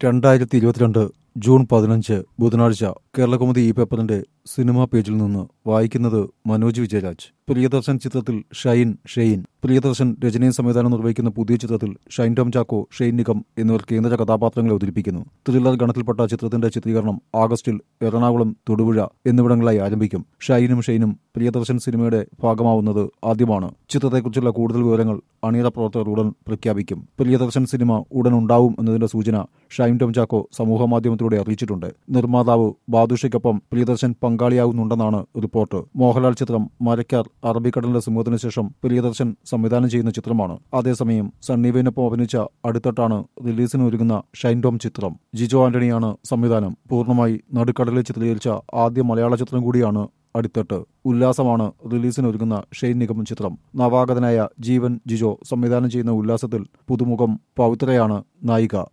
രണ്ടായിരത്തി ഇരുപത്തിരണ്ട് ജൂൺ പതിനഞ്ച് ബുധനാഴ്ച കേരളകൗമുദി ഈ പേപ്പറിന്റെ സിനിമാ പേജിൽ നിന്ന് വായിക്കുന്നത് മനോജ് വിജയരാജ് പ്രിയദർശൻ ചിത്രത്തിൽ ഷൈൻ ഷെയ്ൻ പ്രിയദർശൻ രചനയും സംവിധാനം നിർവഹിക്കുന്ന പുതിയ ചിത്രത്തിൽ ഷൈൻ ടോം ചാക്കോ ഷെയ്ൻ നിഗം എന്നിവർ കേന്ദ്ര കഥാപാത്രങ്ങളെ അവതരിപ്പിക്കുന്നു ത്രില്ലർ ഗണത്തിൽപ്പെട്ട ചിത്രത്തിന്റെ ചിത്രീകരണം ആഗസ്റ്റിൽ എറണാകുളം തൊടുപുഴ എന്നിവിടങ്ങളിലായി ആരംഭിക്കും ഷൈനും ഷെയ്നും പ്രിയദർശൻ സിനിമയുടെ ഭാഗമാവുന്നത് ആദ്യമാണ് ചിത്രത്തെക്കുറിച്ചുള്ള കൂടുതൽ വിവരങ്ങൾ അണിയറ പ്രവർത്തകർ ഉടൻ പ്രഖ്യാപിക്കും പ്രിയദർശൻ സിനിമ ഉടൻ ഉണ്ടാവും എന്നതിന്റെ സൂചന ഷൈൻ ടോം ചാക്കോ സമൂഹമാധ്യമത്തിലൂടെ അറിയിച്ചിട്ടുണ്ട് നിർമ്മാതാവ് ബാദുഷയ്ക്കൊപ്പം പ്രിയദർശൻ പങ്കാളിയാവുന്നുണ്ടെന്നാണ് റിപ്പോർട്ട് മോഹൻലാൽ ചിത്രം മരക്കാർ അറബിക്കടലിന്റെ സിംഹത്തിന് ശേഷം പ്രിയദർശൻ സംവിധാനം ചെയ്യുന്ന ചിത്രമാണ് അതേസമയം സണ്ണീവേനൊപ്പം അഭിനയിച്ച അടുത്തിട്ടാണ് റിലീസിന് ഒരുങ്ങുന്ന ഷൈൻ ടോം ചിത്രം ജിജോ ആന്റണിയാണ് സംവിധാനം പൂർണ്ണമായി നടുക്കടലിൽ ചിത്രീകരിച്ച ആദ്യ മലയാള ചിത്രം കൂടിയാണ് അടിത്തട്ട് ഉല്ലാസമാണ് റിലീസിനൊരുങ്ങുന്ന ഷെയ്ൻ നിഗമൻ ചിത്രം നവാഗതനായ ജീവൻ ജിജോ സംവിധാനം ചെയ്യുന്ന ഉല്ലാസത്തിൽ പുതുമുഖം പവിത്രയാണ് നായിക